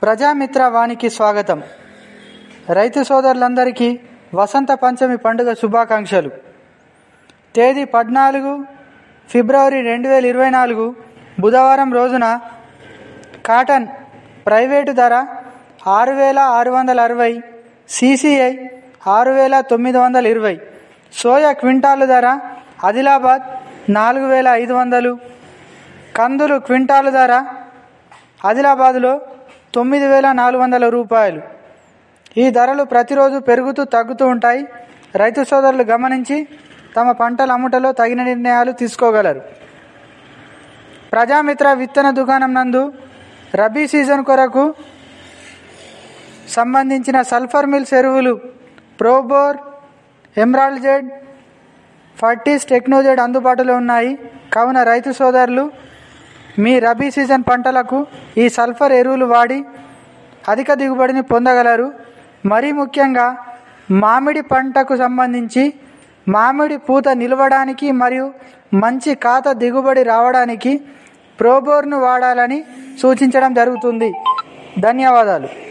ప్రజామిత్ర వానికి స్వాగతం రైతు సోదరులందరికీ వసంత పంచమి పండుగ శుభాకాంక్షలు తేదీ పద్నాలుగు ఫిబ్రవరి రెండు వేల ఇరవై నాలుగు బుధవారం రోజున కాటన్ ప్రైవేటు ధర ఆరు వేల ఆరు వందల అరవై సిసిఐ ఆరు వేల తొమ్మిది వందల ఇరవై సోయా క్వింటాలు ధర ఆదిలాబాద్ నాలుగు వేల ఐదు వందలు కందులు క్వింటాలు ధర ఆదిలాబాదులో తొమ్మిది వేల నాలుగు వందల రూపాయలు ఈ ధరలు ప్రతిరోజు పెరుగుతూ తగ్గుతూ ఉంటాయి రైతు సోదరులు గమనించి తమ పంటల అమ్ముటలో తగిన నిర్ణయాలు తీసుకోగలరు ప్రజామిత్ర విత్తన దుకాణం నందు రబీ సీజన్ కొరకు సంబంధించిన సల్ఫర్ మిల్స్ ఎరువులు ప్రోబోర్ ఎమ్రాల్డ్ జెడ్ ఫర్టీస్ టెక్నోజెడ్ అందుబాటులో ఉన్నాయి కావున రైతు సోదరులు మీ రబీ సీజన్ పంటలకు ఈ సల్ఫర్ ఎరువులు వాడి అధిక దిగుబడిని పొందగలరు మరీ ముఖ్యంగా మామిడి పంటకు సంబంధించి మామిడి పూత నిలవడానికి మరియు మంచి కాత దిగుబడి రావడానికి ప్రోబోర్ను వాడాలని సూచించడం జరుగుతుంది ధన్యవాదాలు